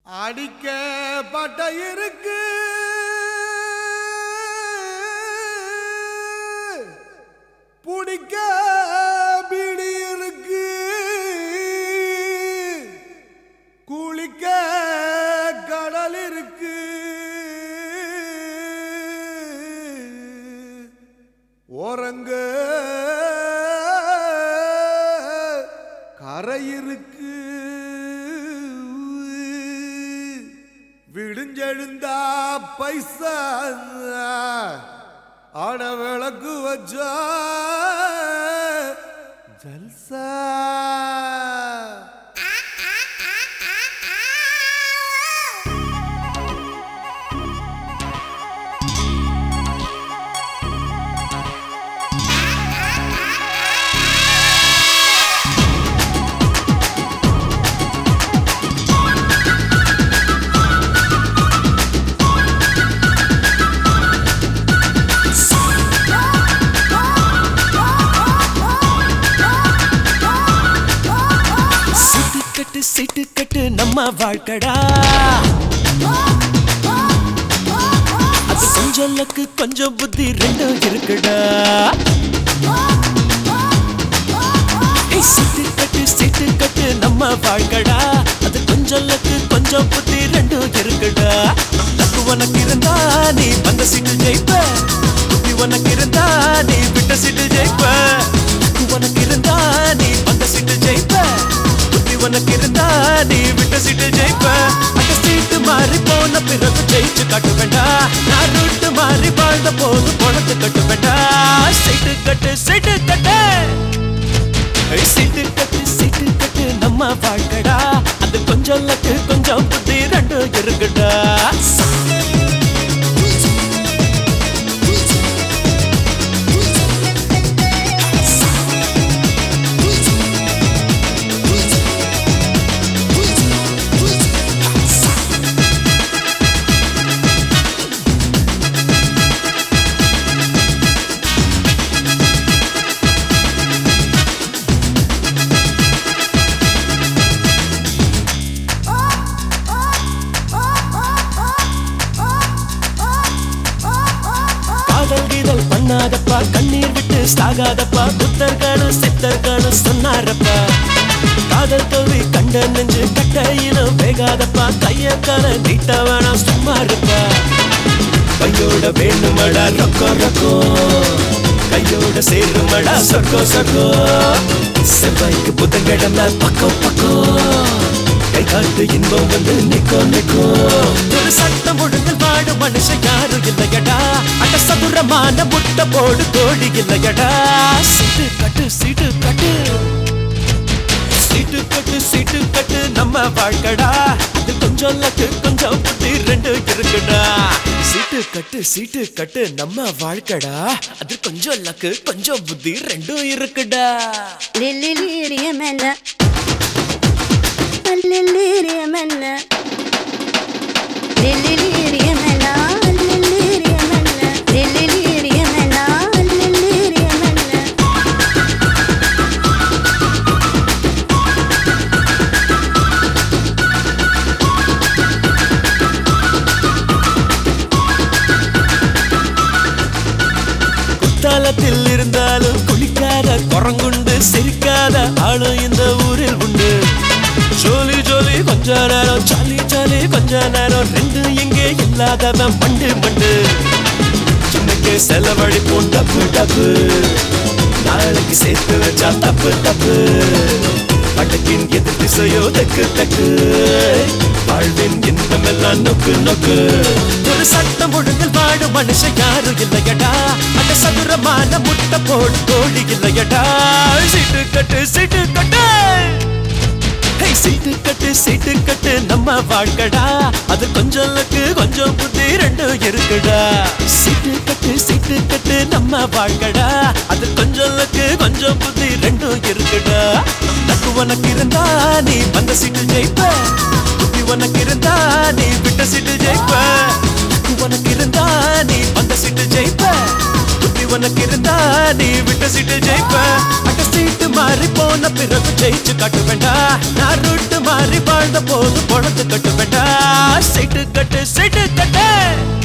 அடிக்க பட்ட இருக்கு புடிக்க பிடி இருக்கு குளிக்க கடல் இருக்கு ஓரங்க கரை இருக்கு விடுஞ்செழுந்தா பைசா ஆட விளக்கு வச்சா ஜல்சா சிட்டு கட்டு சிட்டு கட்டு நம்ம வாழ்க்கடா அது கொஞ்சம் லக்கு கொஞ்சம் புத்தி ரெண்டும் இருக்குடா ஏய், சிட்டு கட்டு சிட்டு கட்டு நம்ம வாழ்க்கடா அது கொஞ்சம் லக்கு கொஞ்சம் புத்தி ரெண்டும் இருக்குடா லக்கு உனக்கு இருந்தா நீ வந்த சீட்டு ஜெயிப்ப புத்தி உனக்கு இருந்தா நீ விட்ட சீட்டு ஜெயிப்ப லக்கு உனக்கு இருந்தா நீ வந்த சீட்டு ஜெயிப்ப புத்தி உனக்கு இருந்தா நீ விட்ட சீட்டு ஜெயிப்ப அந்த சீட்டு மாறி போன பிறகு ஜெயிச்சு காட்டு வேண்டா நான் ரூட்டு மாறி வாழ்ந்த போது பணத்து கட்டு வேண்டா சீட்டு கட்டு சீட்டு கட்டு ஏய், சீட்டு கட்டு சீட்டு கட்டு நம்ம வாழ்க்கடா அது கொஞ்சம் லக்கு கொஞ்சம் புத்தி ரெண்டும் இருக்குடா காதல் கீதல் பண்ணாதப்பா கண்ணீர் விட்டு சாகாதப்பா புத்தர்களும் சித்தர்களும் சொன்னாரப்பா காதல் தோல்வி கண்ட நெஞ்சு கட்டையிலும் வேகாதப்பா கைய கால நீட்ட வேணாம் சும்மா இருப்பா கையோட வேணுமடா ரொக்கோ ரொக்கோ கையோட சேருமடா சொக்கோ சொக்கோ செவ்வாய்க்கு புதன்கிழமை பக்கம் பக்கம் கை காட்டு இன்பம் வந்து நிக்கோ நிக்கோ ஒரு சட்டம் ஒழுங்கில் வாடும் மனுஷன் யாரும் இல்லையடா அட சதுரமான முட்டை போடு கோழி இல்லையடா சீட்டு கட்டு சீட்டு கட்டு சீட்டு கட்டு சீட்டு கட்டு நம்ம வாழ்க்கடா அது கொஞ்சம் லக்கு கொஞ்சம் புத்தி ரெண்டு இருக்குடா சீட்டு கட்டு சீட்டு கட்டு நம்ம வாழ்க்கடா அது கொஞ்சம் லக்கு கொஞ்சம் புத்தி ரெண்டும் இருக்குடா லில்லிலிரியமென்ன லில்லிலிரியமென்ன லில்லிலிரியமென்ன லில்லிலிரியமென்ன லில்லிலிரியமென்ன லில்லிலிரியமென்ன குத்தாலத்தில் இருந்தாலும் குளிக்காத குரங்குண்டு சிரிக்காத ஆளு இந்த ஊரில் உண்டு ஜோலி ஜோலி கொஞ்ச நேரம் ஜாலி ஜாலி கொஞ்ச நேரம் ரெண்டு எங்கே இல்லாதவன் மண்டு மண்டு சின்னக்கு செலவழிப்போம் டப்பு டப்பு நாளைக்கு சேர்த்து வச்சா தப்பு தப்பு பட்டக்கின் எதிர் திசையோ தக்கு தக்கு வாழ்வின் இன்பமெல்லாம் நொக்கு நொக்கு ஒரு சட்டம் ஒழுங்கில் வாடும் மனுஷன் யாரும் இல்லையடா அந்த சதுரமான முட்டை போடு கோழி இல்லையடா சீட்டு கட்டு சீட்டு கட்டு ஹே, சீட்டு கட்டு சீட்டு கட்டு நம்ம வாழ்க்கடா அது கொஞ்சம் லக்கு கொஞ்சம் புத்தி ரெண்டும் இருக்குடா சீட்டு கட்டு சீட்டு கட்டு நம்ம வாழ்க்கடா அது கொஞ்சம் லக்கு கொஞ்சம் புத்தி ரெண்டும் இருக்குடா லக்கு உனக்கு இருந்தா நீ வந்த சீட்டு ஜெயிப்ப புத்தி உனக்கு இருந்தா நீ விட்ட சீட்டு ஜெயிப்ப லக்கு உனக்கு இருந்தா நீ வந்த சீட்டு ஜெயிப்ப புத்தி உனக்கு இருந்தா நீ விட்ட சீட்டு ஜெயிப்ப அட்ட சீட்டு மாறி போன சொன்ன பிறகு ஜெயிச்சு காட்டு வேண்டா நான் ரூட்டு மாறி வாழ்ந்த போது பொழந்து கட்டு வேண்டா சைட்டு கட்டு சைட்டு கட்டு